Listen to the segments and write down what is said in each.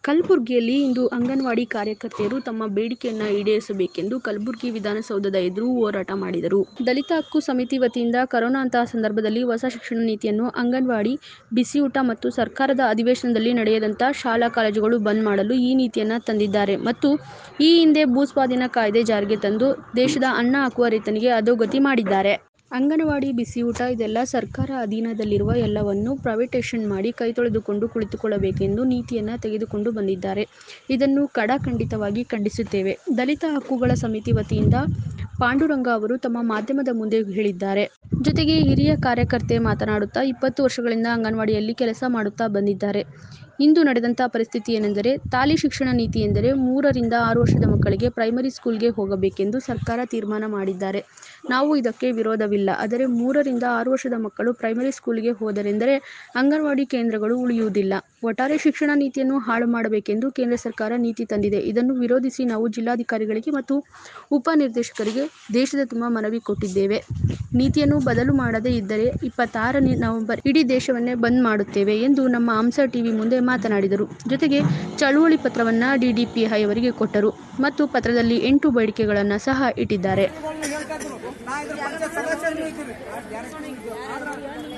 ಕಲಬುರಗಿಯಲ್ಲಿ ಇಂದು ಅಂಗನವಾಡಿ ಕಾರ್ಯಕರ್ತೆಯರು ತಮ್ಮ ಬೇಡಿಕೆಯನ್ನು ಈಡೇರಿಸಬೇಕೆಂದು ಕಲಬುರಗಿ ವಿಧಾನಸೌಧದ ಎದುರು ಹೋರಾಟ ಮಾಡಿದರು. ದಲಿತ ಹಕ್ಕು ಸಮಿತಿ ವತಿಯಿಂದ ಕರೋನಾಂತಹ ಸಂದರ್ಭದಲ್ಲಿ ಹೊಸ ಶಿಕ್ಷಣ ನೀತಿಯನ್ನು ಅಂಗನವಾಡಿ, ಬಿಸಿಯೂಟ ಮತ್ತು ಸರ್ಕಾರದ ಅಧಿವೇಶನದಲ್ಲಿ ನಡೆಯದಂತ ಶಾಲಾ-ಕಾಲೇಜುಗಳು ಬಂದ್ ಮಾಡಲು ಈ ನೀತಿಯನ್ನು ತಂದಿದ್ದಾರೆ ಮತ್ತು ಈ ಹಿಂದೆ ಭೂಸ್ವಾಧೀನ ಕಾಯ್ದೆ ಜಾರಿಗೆ ತಂದು ದೇಶದ ಅನ್ನ ಹಾಕುವ ರೈತನಿಗೆ ಅಧೋಗತಿ ಮಾಡಿದ್ದಾರೆ. ಅಂಗನವಾಡಿ, ಬಿಸಿಯೂಟ ಇದೆಲ್ಲ ಸರ್ಕಾರ ಅಧೀನದಲ್ಲಿರುವ ಎಲ್ಲವನ್ನೂ ಪ್ರೈವೇಟೈಸೇಷನ್ ಮಾಡಿ ಕೈತೊಳೆದುಕೊಂಡು ಕುಳಿತುಕೊಳ್ಳಬೇಕೆಂದು ನೀತಿಯನ್ನು ತೆಗೆದುಕೊಂಡು ಬಂದಿದ್ದಾರೆ. ಇದನ್ನು ಖಡಾಖಂಡಿತವಾಗಿ ಖಂಡಿಸುತ್ತೇವೆ. ದಲಿತ ಹಕ್ಕುಗಳ ಸಮಿತಿ ವತಿಯಿಂದ ಪಾಂಡುರಂಗ ಅವರು ತಮ್ಮ ಮಾಧ್ಯಮದ ಮುಂದೆ ಹೇಳಿದ್ದಾರೆ. ಜೊತೆಗೆ ಹಿರಿಯ ಕಾರ್ಯಕರ್ತೆ ಮಾತನಾಡುತ್ತಾ, ಇಪ್ಪತ್ತು ವರ್ಷಗಳಿಂದ ಅಂಗನವಾಡಿಯಲ್ಲಿ ಕೆಲಸ ಮಾಡುತ್ತಾ ಬಂದಿದ್ದಾರೆ. ಇಂದು ನಡೆದಂತಹ ಪರಿಸ್ಥಿತಿ ಏನೆಂದರೆ, ತಾಲಿ ಶಿಕ್ಷಣ ನೀತಿ ಎಂದರೆ ಮೂರರಿಂದ ಆರು ವರ್ಷದ ಮಕ್ಕಳಿಗೆ ಪ್ರೈಮರಿ ಸ್ಕೂಲ್ಗೆ ಹೋಗಬೇಕೆಂದು ಸರ್ಕಾರ ತೀರ್ಮಾನ ಮಾಡಿದ್ದಾರೆ. ನಾವು ಇದಕ್ಕೆ ವಿರೋಧವಿಲ್ಲ. ಆದರೆ ಮೂರರಿಂದ ಆರು ವರ್ಷದ ಮಕ್ಕಳು ಪ್ರೈಮರಿ ಸ್ಕೂಲಿಗೆ ಹೋದರೆಂದರೆ ಅಂಗನವಾಡಿ ಕೇಂದ್ರಗಳು ಉಳಿಯುವುದಿಲ್ಲ. ಒಟ್ಟಾರೆ ಶಿಕ್ಷಣ ನೀತಿಯನ್ನು ಹಾಳು ಮಾಡಬೇಕೆಂದು ಕೇಂದ್ರ ಸರ್ಕಾರ ನೀತಿ ತಂದಿದೆ. ಇದನ್ನು ವಿರೋಧಿಸಿ ನಾವು ಜಿಲ್ಲಾಧಿಕಾರಿಗಳಿಗೆ ಮತ್ತು ಉಪನಿರ್ದೇಶಕರಿಗೆ ದೇಶದ ತುಂಬ ಮನವಿ ಕೊಟ್ಟಿದ್ದೇವೆ. ನೀತಿಯನ್ನು ಬದಲು ಮಾಡದೇ ಇದ್ದರೆ ಇಪ್ಪತ್ತಾರನೇ ನವಂಬರ್ ಇಡೀ ದೇಶವನ್ನೇ ಬಂದ್ ಮಾಡುತ್ತೇವೆ ಎಂದು ನಮ್ಮ ಹಂಸ ಟಿವಿ ಮುಂದೆ ಮಾತನಾಡಿದರು. ಜೊತೆಗೆ ಚಳುವಳಿ ಪತ್ರವನ್ನು ಡಿಡಿಪಿಐ ಅವರಿಗೆ ಕೊಟ್ಟರು ಮತ್ತು ಪತ್ರದಲ್ಲಿ ಎಂಟು ಬೇಡಿಕೆಗಳನ್ನು ಸಹ ಇಟ್ಟಿದ್ದಾರೆ. ನಾ ಇದ್ರ ಪಂಚಾಯತ್ ಸದಸ್ಯರು ಇದ್ದೀವಿ ಆದ್ರೆ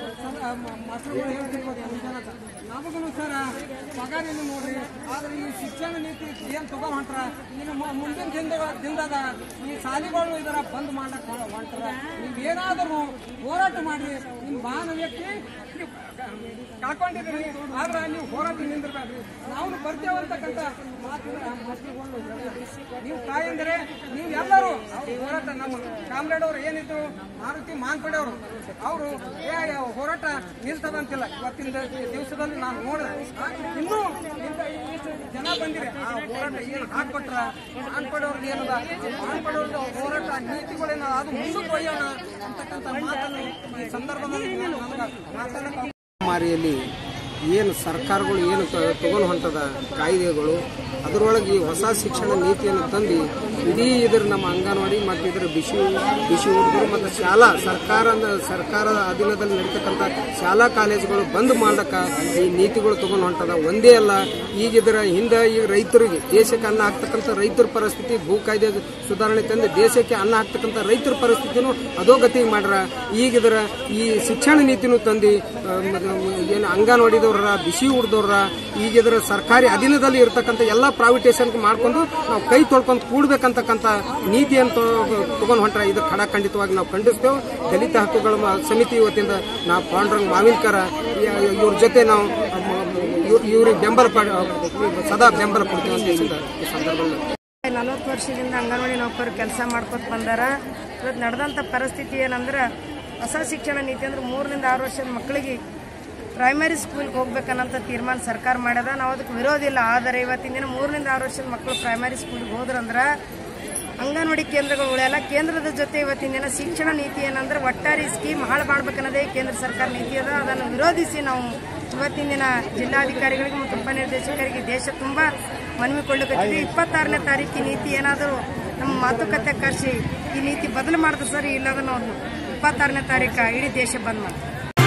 ಮಾಸ್ಟರ್ಗಳು ಹೇಳ್ತಿರ್ಬೋದು ಮುಂಜಾನೆ ನಮಗೂ ಸರ ಪಗಾರ ಏನು ನೋಡ್ರಿ ಆದ್ರೆ ಈ ಶಿಕ್ಷಣ ನೀತಿ ಏನು ತಗೊಂಡ್ ಹೊಂಟ್ರ ಇನ್ನು ಮು- ಮುಂದಿನ ದಿನದ ದಿನದಾಗ ಈ ಶಾಲೆಗಳು ಇದರ ಬಂದ್ ಮಾಡಕ್ ಹೊ- ಹೊಂಟ್ರ ನೀವು ಏನಾದರೂ ಹೋರಾಟ ಮಾಡ್ರಿ ನಿಮ್ಮ ಮಾನ ವ್ಯಕ್ತಿ ನೀವು ಕಳ್ಕೊಂಡಿದ್ದೀರಿ ಆದ್ರೆ ನೀವು ಹೋರಾಟ ನಿಂದಿರ್ಬೇಡ್ರಿ ನಾವು ಬರ್ತೇವಂತಕ್ಕಂಥ ಮಾತಿನ ಮಾತುಗಳು ನೀವು ತಾಯಂದ್ರೆ ನೀವು ಎಲ್ಲರೂ ಅವ್ರು ಹೋರಾಟ ನಮ್ಮ ಕಾಮ್ರೇಡ್ ಅವ್ರು ಏನಿದ್ರು ಮಾರುತಿ ಮಾನ್ಪಡೆ ಅವರು ಅವರು ಏ ಹೋರಾಟ ನಿಲ್ತದಂತಿಲ್ಲ ಇವತ್ತಿನ ದ- ದಿವಸದಲ್ಲಿ ನಾನು ನೋಡಿದೆ ಆ, ಇನ್ನೂ ಇಂಥ ಇಷ್ಟು ಜನ ಬಂದಿರಿ ಆ ಹೋರಾಟ ಏನು ಹಾಕ್ಕೊಟ್ರ ಮಾನ್ಪಡೆ ಅವ್ರಿಗೆ ಏನದ ಮಾನ್ಪಡೆ ಅವ್ರದ್ದು ಹೋರಾಟ ನೀತಿಗಳೇನ ಅದು ಮುಂದಕ್ಕೆ ಒಯ್ಯೋಣ ಅಂತಕ್ಕಂಥ ಮಾತನ್ನು ಈ ಸಂದರ್ಭದಲ್ಲಿ ನನಗೆ ಮಾತಾಡಕ್ಕೆ ಮಾರಿಯಲ್ಲಿ ಏನು ಸರ್ಕಾರಗಳು ಏನು ತಗೊಂಡು ಹೊಂಟದ ಕಾಯ್ದೆಗಳು ಅದರೊಳಗೆ ಈ ಹೊಸ ಶಿಕ್ಷಣ ನೀತಿಯನ್ನು ತಂದು ಇಡೀ ಇದ್ರ ನಮ್ಮ ಅಂಗನವಾಡಿ ಮತ್ತು ಇದರ ಬಿಸಿ ಬಿಸಿ ಹುಡುಗರು ಮತ್ತು ಶಾಲಾ ಸರ್ಕಾರ ಸರ್ಕಾರದ ಅಧೀನದಲ್ಲಿ ನಡೀತಕ್ಕಂಥ ಶಾಲಾ ಕಾಲೇಜುಗಳು ಬಂದ್ ಮಾಡಕ ಈ ನೀತಿಗಳು ತಗೊಂಡು ಹೊಂಟದ ಒಂದೇ ಅಲ್ಲ ಈಗ ಇದರ ಹಿಂದೆ ಈ ರೈತರಿಗೆ ದೇಶಕ್ಕೆ ಅನ್ನ ಹಾಕ್ತಕ್ಕಂಥ ರೈತರ ಪರಿಸ್ಥಿತಿ ಭೂ ಕಾಯ್ದೆ ಸುಧಾರಣೆ ತಂದು ದೇಶಕ್ಕೆ ಅನ್ನ ಹಾಕ್ತಕ್ಕಂಥ ರೈತರ ಪರಿಸ್ಥಿತಿನೂ ಅಧೋಗತಿ ಮಾಡ್ರ ಈಗ ಇದರ ಈ ಶಿಕ್ಷಣ ನೀತಿನೂ ತಂದು ಆ, ಮ- ಏನು ಅಂಗನವಾಡಿದವ್ರ ಬಿಸಿ ಹುಡ್ದವ್ರ ಈಗ ಇದರ ಸರ್ಕಾರಿ ಅಧೀನದಲ್ಲಿ ಇರತಕ್ಕಂಥ ಎಲ್ಲ ಪ್ರೈವೇಟೇಷನ್ ಮಾಡ್ಕೊಂಡು ನಾವು ಕೈ ತೊಳ್ಕೊಂಡು ಕೂಡ್ಬೇಕಂತಕ್ಕಂಥ ನೀತಿಯನ್ನು ತಗೊಂಡು ಹೊಂಟ್ರ ಇದು ಖಡಾಖಂಡಿತವಾಗಿ ನಾವು ಖಂಡಿಸ್ತೇವೆ ದಲಿತ ಹಕ್ಕುಗಳ ಮ- ಸಮಿತಿ ವತಿಯಿಂದ ನಾವು ಪಾಂಡುರಂಗ್ ಮಾವಿನ್ಕರ ಇ- ಇವ್ರ ಜೊತೆ ನಾವು ಇವ್ರ- ಇವ್ರಿಗೆ ಬೆಂಬಲ ಪಡ- ಸದಾ ಬೆಂಬಲ ಕೊಡ್ತೀವಿ ಅಂತ ಹೇಳಿದ ಈ ಸಂದರ್ಭದಲ್ಲಿ ನಲವತ್ತು ವರ್ಷದಿಂದ ಅಂಗನವಾಡಿ ನೌಕರರು ಕೆಲಸ ಮಾಡ್ಕೊತ ಬಂದಾರ ಇವತ್ತು ನಡೆದಂಥ ಪರಿಸ್ಥಿತಿ ಏನಂದ್ರೆ ಹೊಸ ಶಿಕ್ಷಣ ನೀತಿ ಅಂದ್ರೆ ಮೂರರಿಂದ ಆರು ವರ್ಷದ ಮಕ್ಕಳಿಗೆ ಪ್ರೈಮರಿ ಸ್ಕೂಲ್ಗೆ ಹೋಗ್ಬೇಕನ್ನಂತ ತೀರ್ಮಾನ ಸರ್ಕಾರ ಮಾಡ್ಯದ ನಾವು ಅದಕ್ಕೆ ವಿರೋಧ ಇಲ್ಲ ಆದರೆ ಇವತ್ತಿನ ದಿನ ಮೂರರಿಂದ ಆರು ವರ್ಷದ ಮಕ್ಕಳು ಪ್ರೈಮರಿ ಸ್ಕೂಲ್ಗೆ ಹೋದ್ರಂದ್ರೆ ಅಂಗನವಾಡಿ ಕೇಂದ್ರಗಳು ಉಳಿಯಲ್ಲ ಕೇಂದ್ರದ ಜೊತೆ ಇವತ್ತಿನ ದಿನ ಶಿಕ್ಷಣ ನೀತಿ ಏನಂದ್ರೆ ಒಟ್ಟಾರೆ ಸ್ಕೀಮ್ ಹಾಳು ಮಾಡ್ಬೇಕನ್ನೋದೇ ಕೇಂದ್ರ ಸರ್ಕಾರ ನೀತಿ ಅದ ಅದನ್ನು ವಿರೋಧಿಸಿ ನಾವು ಇವತ್ತಿನ ದಿನ ಜಿಲ್ಲಾಧಿಕಾರಿಗಳಿಗೆ ಮತ್ತು ಉಪನಿರ್ದೇಶಕರಿಗೆ ದೇಶ ತುಂಬ ಮನವಿ ಕೊಳ್ಳುತ್ತಿದ್ದೀವಿ ಇಪ್ಪತ್ತಾರನೇ ತಾರೀಕು ಈ ನೀತಿ ಏನಾದರೂ ನಮ್ಮ ಮಾತುಕತೆ ಕರೆಸಿ ಈ ನೀತಿ ಬದಲು ಮಾಡಿದ್ರೆ ಸರಿ ಇಲ್ಲದ ನಾವು ಇಪ್ಪತ್ತಾರನೇ ತಾರೀಕು ಇಡೀ ದೇಶ ಬಂದ್ ಮಾಡ್ತೀವಿ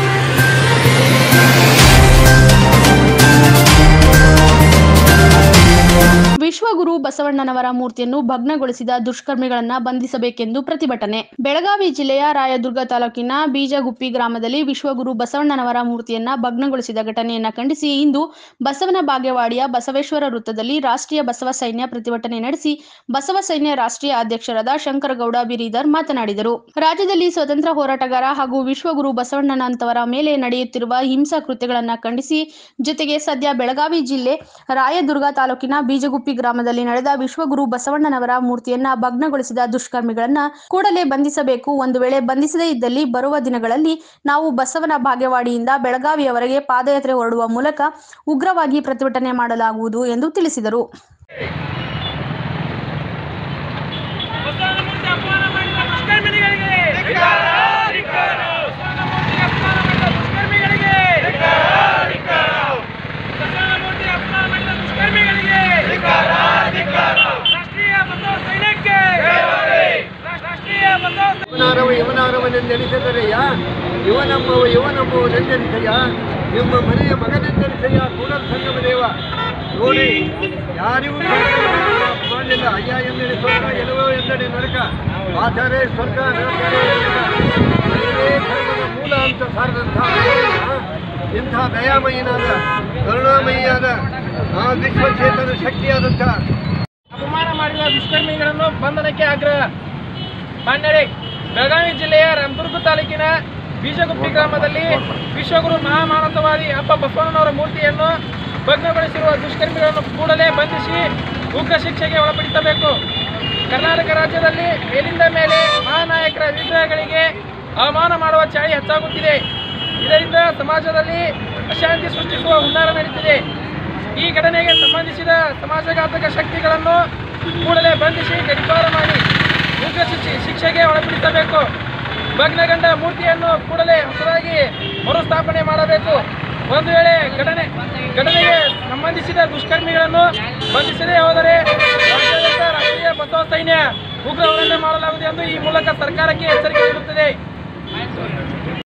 ವಿಶ್ವಗುರು ಬಸವಣ್ಣನವರ ಮೂರ್ತಿಯನ್ನು ಭಗ್ನಗೊಳಿಸಿದ ದುಷ್ಕರ್ಮಿಗಳನ್ನ ಬಂಧಿಸಬೇಕೆಂದು ಪ್ರತಿಭಟನೆ ಬೆಳಗಾವಿ ಜಿಲ್ಲೆಯ ರಾಯದುರ್ಗ ತಾಲೂಕಿನ ಬೀಜಗುಪ್ಪಿ ಗ್ರಾಮದಲ್ಲಿ ವಿಶ್ವಗುರು ಬಸವಣ್ಣನವರ ಮೂರ್ತಿಯನ್ನ ಭಗ್ನಗೊಳಿಸಿದ ಘಟನೆಯನ್ನ ಖಂಡಿಸಿ ಇಂದು ಬಸವನ ಬಾಗೇವಾಡಿಯ ಬಸವೇಶ್ವರ ವೃತ್ತದಲ್ಲಿ ರಾಷ್ಟ್ರೀಯ ಬಸವ ಸೈನ್ಯ ಪ್ರತಿಭಟನೆ ನಡೆಸಿ ಬಸವ ಸೈನ್ಯ ರಾಷ್ಟ್ರೀಯ ಅಧ್ಯಕ್ಷರಾದ ಶಂಕರಗೌಡ ಬಿರಿದರ್ ಮಾತನಾಡಿದರು ರಾಜ್ಯದಲ್ಲಿ ಸ್ವತಂತ್ರ ಹೋರಾಟಗಾರ ಹಾಗೂ ವಿಶ್ವಗುರು ಬಸವಣ್ಣನಂತವರ ಮೇಲೆ ನಡೆಯುತ್ತಿರುವ ಹಿಂಸಾ ಕೃತ್ಯಗಳನ್ನ ಖಂಡಿಸಿ ಜೊತೆಗೆ ಸದ್ಯ ಬೆಳಗಾವಿ ಜಿಲ್ಲೆ ರಾಯದುರ್ಗ ತಾಲೂಕಿನ ಬೀಜಗುಪ್ಪಿ ಗ್ರಾಮದಲ್ಲಿ ನಡೆದ ವಿಶ್ವಗುರು ಬಸವಣ್ಣನವರ ಮೂರ್ತಿಯನ್ನ ಭಗ್ನಗೊಳಿಸಿದ ದುಷ್ಕರ್ಮಿಗಳನ್ನ ಕೂಡಲೇ ಬಂಧಿಸಬೇಕು ಒಂದು ವೇಳೆ ಬಂಧಿಸದೇ ಇದ್ದಲ್ಲಿ ಬರುವ ದಿನಗಳಲ್ಲಿ ನಾವು ಬಸವನ ಭಾಗ್ಯವಾಡಿಯಿಂದ ಬೆಳಗಾವಿಯವರೆಗೆ ಪಾದಯಾತ್ರೆ ಹೊರಡುವ ಮೂಲಕ ಉಗ್ರವಾಗಿ ಪ್ರತಿಭಟನೆ ಮಾಡಲಾಗುವುದು ಎಂದು ತಿಳಿಸಿದರು ಬಸವನಮೂರ್ತಿ ಅಪಮಾನ ಮಾಡಿದ ದುಷ್ಕರ್ಮಿಗಳಿಗೆ ಬಸವನಮೂರ್ತಿ ಅಪಮಾನ ಮಾಡಿದ ದುಷ್ಕರ್ಮಿಗಳಿಗೆ ಬಸವನಮೂರ್ತಿ ಅಪಮಾನ ಮಾಡಿದ ದುಷ್ಕರ್ಮಿಗಳಿಗೆ ರಾಷ್ಟ್ರೀಯ ಬಸವ ಸೈನ್ಯಕ್ಕೆ ರಾಷ್ಟ್ರೀಯ ಬಸವ ಇವನಾರವ ಇವನಾರವನೆಂದೆನಿಸಿದರೆಯ ಇವನಮ್ಮವ ಇವನಮ್ಮವನೆಂದೆನಿಸೆಯ ನಿಮ್ಮ ಮನೆಯ ಮಗನೆಂದೆನಿಸೆಯ ಕೂಡಲ ಸಂಗಮ ದೇವ ನೋಡಿ ಯಾರಿಗೂ ಮಾಡಲಿಲ್ಲ ಅಯ್ಯ ಎಂದೆಡೆ ಸ್ವರ್ಗ ಎಲುವ ಎಂದೆಡೆ ನರಕ ಆಚಾರ್ಯ ಸ್ವರ್ಗ ನರಕರೇ ನರಕ. ಅದೇ ಧರ್ಮದ ಮೂಲ ಅಂತ ಸಾರದಂಥ ಇಂಥ ದಯಾಮಯಿನಾದ ಕರುಣಾಮಯಿಯಾದ ಆ ವಿಶ್ವಚೇತನ ಶಕ್ತಿಯಾದಂಥ ಅಪಮಾನ ಮಾಡಿದ ದುಷ್ಕರ್ಮಿಗಳನ್ನು ಬಂಧನಕ್ಕೆ ಆಗ್ರಹ ಮಾನ್ಯರೇ ಬೆಳಗಾವಿ ಜಿಲ್ಲೆಯ ರಾಮದುರ್ಗ ತಾಲೂಕಿನ ಬೀಜಗುಪ್ಪಿ ಗ್ರಾಮದಲ್ಲಿ ವಿಶ್ವಗುರು ಮಹಾಮಾನವತಾವಾದಿ ಅಪ್ಪ ಬಸವಣ್ಣನವರ ಮೂರ್ತಿಯನ್ನು ಭಗ್ನಗೊಳಿಸಿರುವ ದುಷ್ಕರ್ಮಿಗಳನ್ನು ಕೂಡಲೇ ಬಂಧಿಸಿ ಉಗ್ರ ಶಿಕ್ಷೆಗೆ ಒಳಪಡಿಸಬೇಕು ಕರ್ನಾಟಕ ರಾಜ್ಯದಲ್ಲಿ ಮೇಲಿಂದ ಮೇಲೆ ಮಹಾನಾಯಕರ ವಿಗ್ರಹಗಳಿಗೆ ಅವಮಾನ ಮಾಡುವ ಚಾಳಿ ಹೆಚ್ಚಾಗುತ್ತಿದೆ ಇದರಿಂದ ಸಮಾಜದಲ್ಲಿ ಅಶಾಂತಿ ಸೃಷ್ಟಿಸುವ ಹುನ್ನಾರ ನಡೀತಿದೆ ಈ ಘಟನೆಗೆ ಸಂಬಂಧಿಸಿದ ಸಮಾಜಘಾತಕ ಶಕ್ತಿಗಳನ್ನು ಕೂಡಲೇ ಬಂಧಿಸಿ ಗಡಿಪಾರ ಮಾಡಿ ಉಗ್ರ ಶಿಕ್ಷೆ ಶಿಕ್ಷೆಗೆ ಒಳಪಡಿಸಬೇಕು ಭಗ್ನಗಂಡ ಮೂರ್ತಿಯನ್ನು ಕೂಡಲೇ ಹೊಸದಾಗಿ ಮರುಸ್ಥಾಪನೆ ಮಾಡಬೇಕು ಒಂದು ವೇಳೆ ಘಟನೆ ಘಟನೆಗೆ ಸಂಬಂಧಿಸಿದ ದುಷ್ಕರ್ಮಿಗಳನ್ನು ಬಂಧಿಸದೇ ಹೋದರೆ ರಾಜ್ಯಾದ್ಯಂತ ರಾಷ್ಟ್ರೀಯ ಬಸವ ಸೈನ್ಯ ಉಗ್ರ ಹೋರಾಟ ಮಾಡಲಾಗುವುದು ಎಂದು ಈ ಮೂಲಕ ಸರ್ಕಾರಕ್ಕೆ ಎಚ್ಚರಿಕೆ ನೀಡುತ್ತದೆ